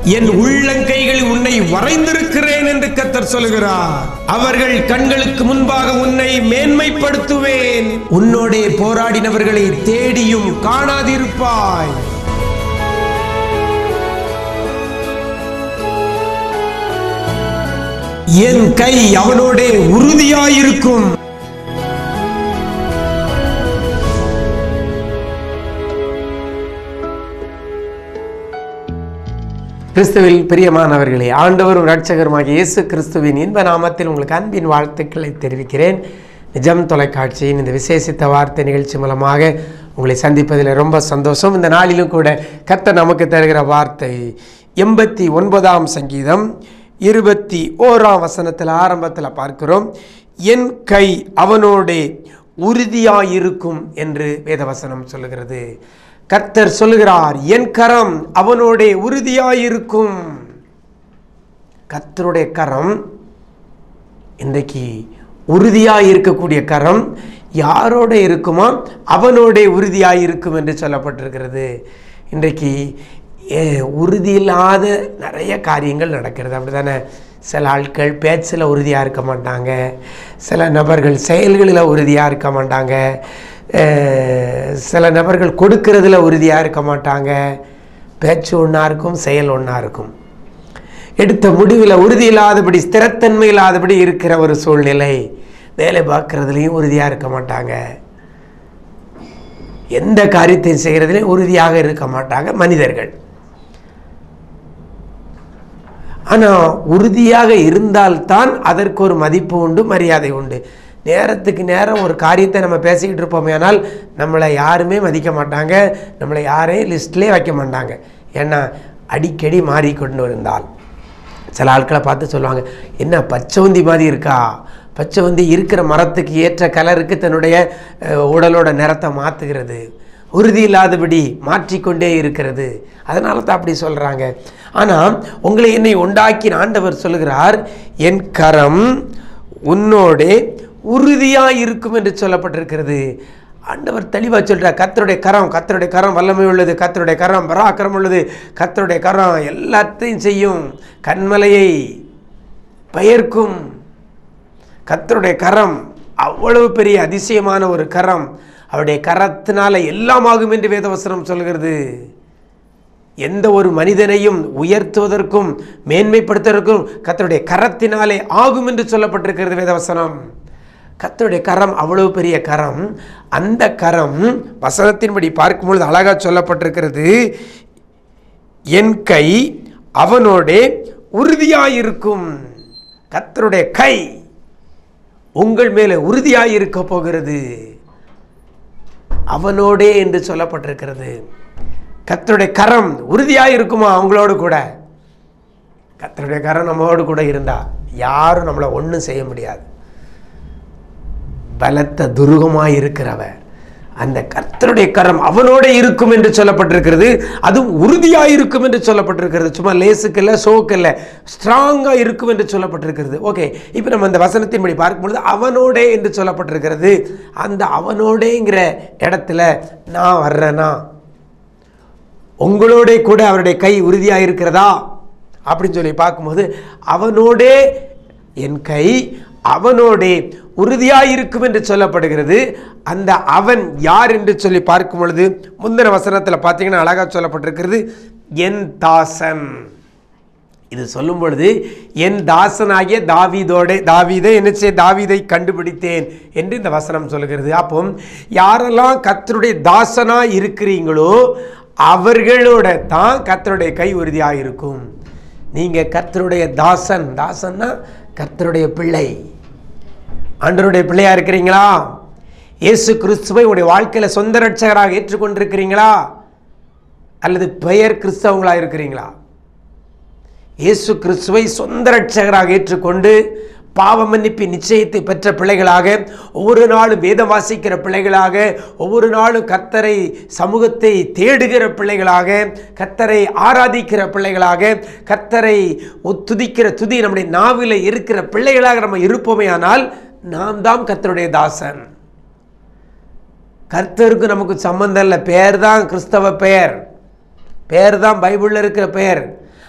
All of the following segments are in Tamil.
என் உள்ளங்கைகளில் உன்னை வரைந்திருக்கிறேன் என்று கத்தர் சொல்கிறார் அவர்கள் கண்களுக்கு முன்பாக உன்னை மேன்மைப்படுத்துவேன் உன்னோடே போராடினவர்களை தேடியும் காணாதிருப்பாய் என் கை அவனோடே உறுதியாயிருக்கும் கிறிஸ்துவில் பிரியமானவர்களே ஆண்டவரும் இரட்சகருமாகிய இயேசு கிறிஸ்துவின் இன்ப நாமத்தில் உங்களுக்கு அன்பின் வாழ்த்துக்களை தெரிவிக்கிறேன் நிஜம் தொலைக்காட்சியின் இந்த விசேஷித்த வார்த்தை நிகழ்ச்சி மூலமாக உங்களை சந்திப்பதில் ரொம்ப சந்தோஷம் இந்த நாளிலும் கூட கர்த்தர் நமக்கு தருகிற வார்த்தை எண்பத்தி ஒன்பதாம் சங்கீதம் இருபத்தி ஓராம் வசனத்தில் ஆரம்பத்தில் பார்க்கிறோம் என் கை அவனோடே உறுதியாயிருக்கும் என்று வேதவசனம் சொல்லுகிறது கர்த்தர் சொல்லுகிறார் என் கரம் அவனோடே உறுதியாயிருக்கும் கர்த்தருடைய கரம் இன்றைக்கு உறுதியாக இருக்கக்கூடிய கரம் யாரோட இருக்குமோ அவனோட உறுதியாக இருக்கும் என்று சொல்லப்பட்டிருக்கிறது இன்றைக்கு ஏ, உறுதி இல்லாத நிறைய காரியங்கள் நடக்கிறது அப்படிதானே சில ஆட்கள் பேச்சில் உறுதியாக இருக்க மாட்டாங்க சில நபர்கள் செயல்களில் உறுதியாக இருக்க மாட்டாங்க அஹ், சில நபர்கள் கொடுக்கறதுல உறுதியாக இருக்க மாட்டாங்க பேச்சு ஒன்றா இருக்கும் செயல் ஒன்றா இருக்கும் எடுத்த முடிவில் உறுதி இல்லாதபடி ஸ்திரத்தன்மை இல்லாதபடி இருக்கிற ஒரு சூழ்நிலை வேலை பார்க்கறதுலையும் உறுதியாக இருக்க மாட்டாங்க எந்த காரியத்தையும் செய்கிறதுலையும் உறுதியாக இருக்க மாட்டாங்க மனிதர்கள் ஆனால் உறுதியாக இருந்தால்தான் அதற்கு ஒரு மதிப்பு உண்டு மரியாதை உண்டு நேரத்துக்கு நேரம் ஒரு காரியத்தை நம்ம பேசிக்கிட்டு இருப்போமே ஆனால் நம்மளை யாருமே மதிக்க மாட்டாங்க நம்மளை யாரையும் லிஸ்ட்லேயே வைக்க மாட்டாங்க ஏன்னா அடிக்கடி மாறிக்கொண்டு இருந்தால் சில ஆட்களை பார்த்து சொல்லுவாங்க என்ன பச்சைவந்தி மாதிரி இருக்கா பச்சைவந்தி இருக்கிற மரத்துக்கு ஏற்ற கலருக்கு தன்னுடைய அஹ், உடலோட நிறத்தை மாற்றுகிறது உறுதி இல்லாதபடி மாற்றிக்கொண்டே இருக்கிறது அதனால தான் அப்படி சொல்கிறாங்க ஆனால் உங்களை என்னை உண்டாக்கின ஆண்டவர் சொல்கிறார் என் கரம் உன்னோடே உறுதியாக இருக்கும் என்று சொல்லப்பட்டிருக்கிறது ஆண்டவர் தெளிவாக சொல்கிறார் கத்தருடைய கரம் கத்தருடைய கரம் வல்லமை உள்ளது கத்தருடைய கரம் பராக்கிரம் உள்ளது கத்தருடைய கரம் எல்லாத்தையும் செய்யும் கண்மலையை பெயர்க்கும் கத்தருடைய கரம் அவ்வளவு பெரிய அதிசயமான ஒரு கரம் அவருடைய கரத்தினால எல்லாம் ஆகும் என்று வேதவசனம் சொல்கிறது எந்த ஒரு மனிதனையும் உயர்த்துவதற்கும் மேன்மைப்படுத்துவதற்கும் கத்தருடைய கரத்தினாலே ஆகும் என்று சொல்லப்பட்டிருக்கிறது வேதவசனம் கத்தருடைய கரம் அவ்வளவு பெரிய கரம் அந்த கரம் வசனத்தின்படி பார்க்கும்பொழுது அழகாக சொல்லப்பட்டிருக்கிறது என் கை அவனோடே உறுதியாயிருக்கும் கத்தருடைய கை உங்கள் மேலே உறுதியாயிருக்க போகிறது அவனோடே என்று சொல்லப்பட்டிருக்கிறது கத்தருடைய கரம் உறுதியாக இருக்குமா அவங்களோடு கூட கத்தருடைய கரம் நம்மளோடு கூட இருந்தா யாரும் நம்மளை ஒன்றும் செய்ய முடியாது பலத்த துருகமாய் இருக்கிறவர் அந்த கர்த்தருடைய கரம் அவனோட இருக்கும் என்று சொல்லப்பட்டிருக்கிறது அதுவும் உறுதியாக இருக்கும் என்று சொல்லப்பட்டிருக்கிறது சும்மா லேசுக்கு இல்லை ஷோக்கு இல்லை ஸ்ட்ராங்காக இருக்கும் என்று சொல்லப்பட்டிருக்கிறது ஓகே இப்போ நம்ம அந்த வசனத்தின்படி பார்க்கும்பொழுது அவனோடே என்று சொல்லப்பட்டிருக்கிறது அந்த அவனோடேங்கிற இடத்துல நான் வர்றேனா உங்களோட கூட அவருடைய கை உறுதியாக இருக்கிறதா அப்படின்னு சொல்லி பார்க்கும்போது அவனோடே என் கை அவனோடே உறுதியாக இருக்கும் என்று சொல்லப்படுகிறது அந்த அவன் யார் என்று சொல்லி பார்க்கும் பொழுது முந்தின வசனத்தில் பார்த்தீங்கன்னா அழகாக சொல்லப்பட்டிருக்கிறது என் தாசன் இது சொல்லும் பொழுது என் தாசனாகிய தாவீதோட தாவீதை என்ன செய்ய தாவீதை கண்டுபிடித்தேன் என்று இந்த வசனம் சொல்லுகிறது அப்போ யாரெல்லாம் கர்த்தருடைய தாசனா இருக்கிறீங்களோ அவர்களோட தான் கர்த்தருடைய கை உறுதியாக இருக்கும் நீங்கள் கர்த்தருடைய தாசன் தாசன்னா கர்த்தருடைய பிள்ளை ஆண்டவருடைய பிள்ளையா இருக்கிறீங்களா இயேசு கிறிஸ்துவை உங்களுடைய வாழ்க்கையில் சொந்த ரட்சகராக ஏற்றுக்கொண்டிருக்கிறீங்களா அல்லது பெயர் கிறிஸ்தவங்களா இருக்கிறீங்களா இயேசு கிறிஸ்துவை சொந்த ரட்சகராக ஏற்றுக்கொண்டு பாவ மன்னிப்பு நிச்சயத்தை பெற்ற பிள்ளைகளாக ஒவ்வொரு நாளும் வேதம் வாசிக்கிற பிள்ளைகளாக ஒவ்வொரு நாளும் கத்தரை சமூகத்தை தேடுகிற பிள்ளைகளாக கத்தரை ஆராதிக்கிற பிள்ளைகளாக கத்தரை துதிக்கிற துதி நம்முடைய நாவில் இருக்கிற பிள்ளைகளாக நம்ம இருப்போமே ஆனால் நாம் தான் கத்தருடைய தாசன் கர்த்தருக்கு நமக்கு சம்பந்தம் இல்லை பெயர் தான் கிறிஸ்தவ பெயர் பெயர் தான் பைபிளில் இருக்கிற பெயர்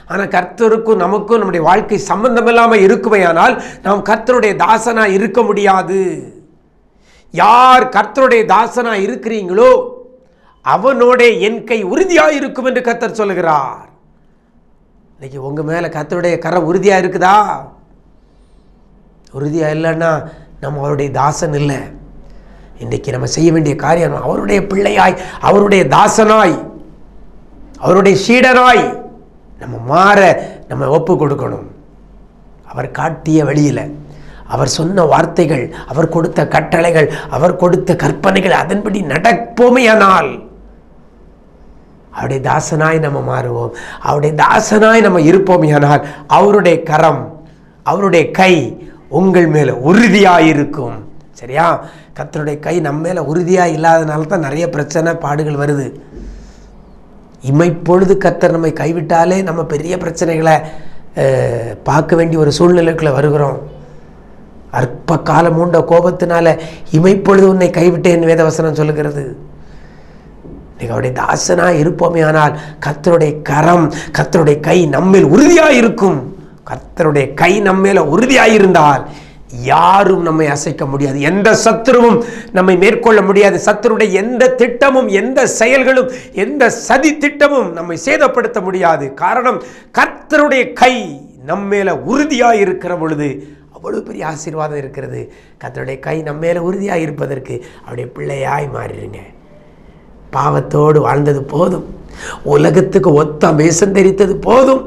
ஆனால் கர்த்தருக்கும் நமக்கும் நம்முடைய வாழ்க்கை சம்பந்தம் இல்லாமல் இருக்குமையானால் நாம் கர்த்தருடைய தாசனா இருக்க முடியாது யார் கர்த்தருடைய தாசனா இருக்கிறீங்களோ அவனோட என் கை உறுதியாக இருக்கும் என்று கர்த்தர் சொல்லுகிறார் இன்னைக்கு உங்க மேல கர்த்தருடைய கரை உறுதியா இருக்குதா உறுதியா இல்லைன்னா நம்ம அவருடைய தாசன் இல்லை இன்றைக்கி நம்ம செய்ய வேண்டிய காரியம் அவருடைய பிள்ளையாய் அவருடைய தாசனாய் அவருடைய சீடனாய் நம்ம மாற நம்ம ஒப்பு கொடுக்கணும் அவர் காட்டிய வழியில் அவர் சொன்ன வார்த்தைகள் அவர் கொடுத்த கட்டளைகள் அவர் கொடுத்த கற்பனைகள் அதன்படி நடப்போமேயானால் அவருடைய தாசனாய் நம்ம மாறுவோம் அவருடைய தாசனாய் நம்ம இருப்போமேயானால் அவருடைய கரம் அவருடைய கை உங்கள் மேலே உறுதியாக இருக்கும் சரியா கர்த்தருடைய கை நம்ம மேலே உறுதியாக இல்லாதனால தான் நிறைய பிரச்சனை பாடுகள் வருது இமைப்பொழுது கர்த்தர் நம்மை கைவிட்டாலே நம்ம பெரிய பிரச்சனைகளை அஹ், பார்க்க வேண்டிய ஒரு சூழ்நிலைக்குள்ள வருகிறோம் அற்ப காலம் உண்ட கோபத்தினால இமைப்பொழுது உன்னை கைவிட்டேன் வேதவசனம் சொல்லுகிறது நீங்கள் அவருடைய தாசனா இருப்போமே ஆனால் கர்த்தருடைய கரம் கர்த்தருடைய கை நம்மில் உறுதியாக இருக்கும் கர்த்தருடைய கை நம்மேல உறுதியாக இருந்தால் யாரும் நம்மை அசைக்க முடியாது எந்த சத்துருவும் நம்மை மேற்கொள்ள முடியாது சத்துருடைய எந்த திட்டமும் எந்த செயல்களும் எந்த சதி திட்டமும் நம்மை சேதப்படுத்த முடியாது காரணம் கர்த்தருடைய கை நம்மேல உறுதியாக இருக்கிற பொழுது அவ்வளவு பெரிய ஆசீர்வாதம் இருக்கிறது கர்த்தருடைய கை நம்மேல உறுதியாக இருப்பதற்கு அவருடைய பிள்ளையாய் மாறிடுங்க பாவத்தோடு வாழ்ந்தது போதும் உலகத்துக்கு ஒத்த மேசம் தெரித்தது போதும்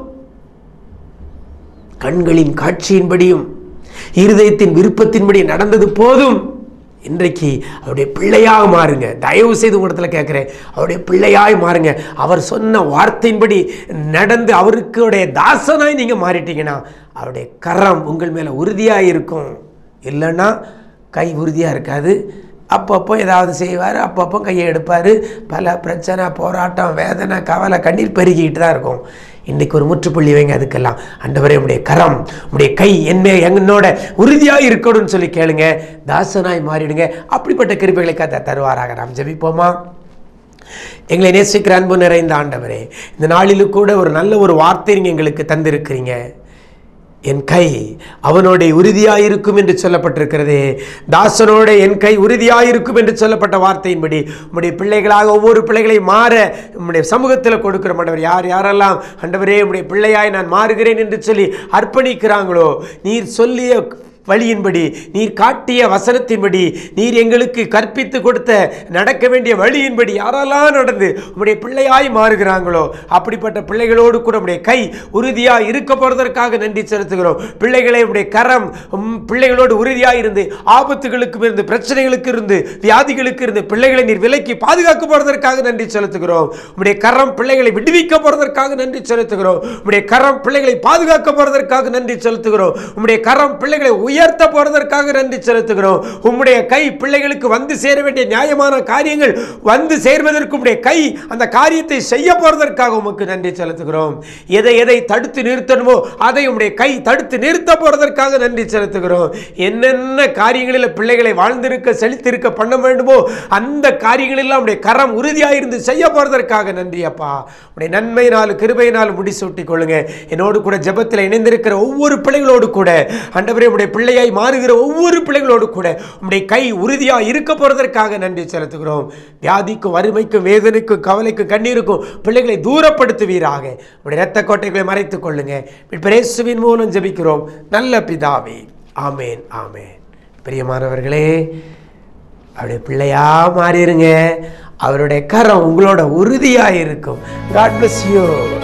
கண்களின் காட்சியின்படியும் இருதயத்தின் விருப்பத்தின்படி நடந்தது போதும் இன்றைக்கு அவருடைய பிள்ளையாக மாறுங்க தயவு செய்து உங்களிடத்துல கேட்குறேன் அவருடைய பிள்ளையாய் மாறுங்க அவர் சொன்ன வார்த்தையின்படி நடந்து அவருக்குடைய தாசனாய் நீங்கள் மாறிட்டீங்கன்னா அவருடைய கரம் உங்கள் மேலே உறுதியாக இருக்கும் இல்லைன்னா கை உறுதியாக இருக்காது அப்பப்போ ஏதாவது செய்வார் அப்பப்போ கையை எடுப்பார் பல பிரச்சனை போராட்டம் வேதனை கவலை கண்ணீர் பெருகிக்கிட்டு தான் இருக்கும் இன்றைக்கு ஒரு முற்றுப்புள்ளி வைங்க அதுக்கெல்லாம் அண்டவரே உடைய கரம் உடைய கை என்ன என்னோட உறுதியாக இருக்கணும்னு சொல்லி கேளுங்க தாசனாய் மாறிடுங்க அப்படிப்பட்ட கிருபைகளை கத்த தருவாராக நாம் ஜெபிப்போமா எங்களை நேசிக்கிற அன்பு நிறைந்த ஆண்டவரே இந்த நாளிலும் கூட ஒரு நல்ல ஒரு வார்த்தை நீங்கள் எங்களுக்கு தந்திருக்கிறீங்க என் கை அவனோட உறுதியாயிருக்கும் என்று சொல்லப்பட்டிருக்கிறதே தாசனோட என் கை உறுதியாயிருக்கும் என்று சொல்லப்பட்ட வார்த்தையின்படி உம்முடைய பிள்ளைகளாக ஒவ்வொரு பிள்ளைகளை மாற உம்முடைய சமூகத்தில் கொடுக்கிற ஆண்டவர் யார் யாரெல்லாம் ஆண்டவரே உம்முடைய பிள்ளையாய் நான் மாறுகிறேன் என்று சொல்லி அர்ப்பணிக்கிறாங்களோ நீர் சொல்லிய வழியின்படி நீர் காட்டிய வசனத்தின்படி நீர் எங்களுக்கு கற்பித்து கொடுத்த நடக்க வேண்டிய வழியின்படி யாரெல்லாம் நடந்து உம்முடைய பிள்ளையாய் மாறுகிறாங்களோ அப்படிப்பட்ட பிள்ளைகளோடு கூட உம்முடைய கை உறுதியாக இருக்க போறதற்காக நன்றி செலுத்துகிறோம் பிள்ளைகளை உம்முடைய கரம் உம் பிள்ளைகளோடு உறுதியாக இருந்து ஆபத்துகளுக்கும் இருந்து பிரச்சனைகளுக்கு இருந்து வியாதிகளுக்கு இருந்து பிள்ளைகளை நீர் விலைக்கு பாதுகாக்க போறதற்காக நன்றி செலுத்துகிறோம் உம்முடைய கரம் பிள்ளைகளை விடுவிக்க போறதற்காக நன்றி செலுத்துகிறோம் உம்முடைய கரம் பிள்ளைகளை பாதுகாக்க போறதற்காக நன்றி செலுத்துகிறோம் உம்முடைய கரம் பிள்ளைகளை உயர்த்த போறதற்காக நன்றி செலுத்துகிறோம் உம்முடைய கை பிள்ளைகளுக்கு வந்து சேர வேண்டிய நியாயமான காரியங்கள் வந்து சேர்வதற்கு உம்முடைய கை அந்த காரியத்தை செய்ய போறதற்காக உமக்கு நன்றி செலுத்துகிறோம் எதை எதை தடுத்து நிறுத்தணுமோ அதை உம்முடைய கை தடுத்து நிறுத்த போறதற்காக நன்றி செலுத்துகிறோம் என்னென்ன காரியங்களில் பிள்ளைகளை வாழ்ந்திருக்க செழித்திருக்க பண்ண வேண்டுமோ அந்த காரியங்களெல்லாம் உடைய கரம் உறுதியாக இருந்து செய்ய போறதற்காக நன்றி அப்பா உடைய நன்மையினால் கிருபையினால் முடிசூட்டிக் கொள்ளுங்க என்னோடு கூட ஜெபத்தில் இணைந்திருக்கிற ஒவ்வொரு பிள்ளைகளோடு கூட ஆண்டவரே உடைய பிள்ளையாய் மாறுகிற ஒவ்வொரு பிள்ளைகளோடு கூட உடைய கை உறுதியாக இருக்க போறதற்காக நன்றி செலுத்துகிறோம் வியாதிக்கும் வறுமைக்கும் வேதனைக்கும் கவலைக்கும் கண்ணீருக்கும் பிள்ளைகளை தூரப்படுத்துவீராக உடைய இரத்த கோட்டைகளை மறைத்துக் கொள்ளுங்க பிரேசுவின் மூலம் ஜெபிக்கிறோம் நல்ல பிதாவே ஆமேன் ஆமேன் பிரியமானவர்களே அவருடைய பிள்ளையா மாறிடுங்க அவருடைய கரம் உங்களோட உறுதியாக இருக்கும் காட் bless you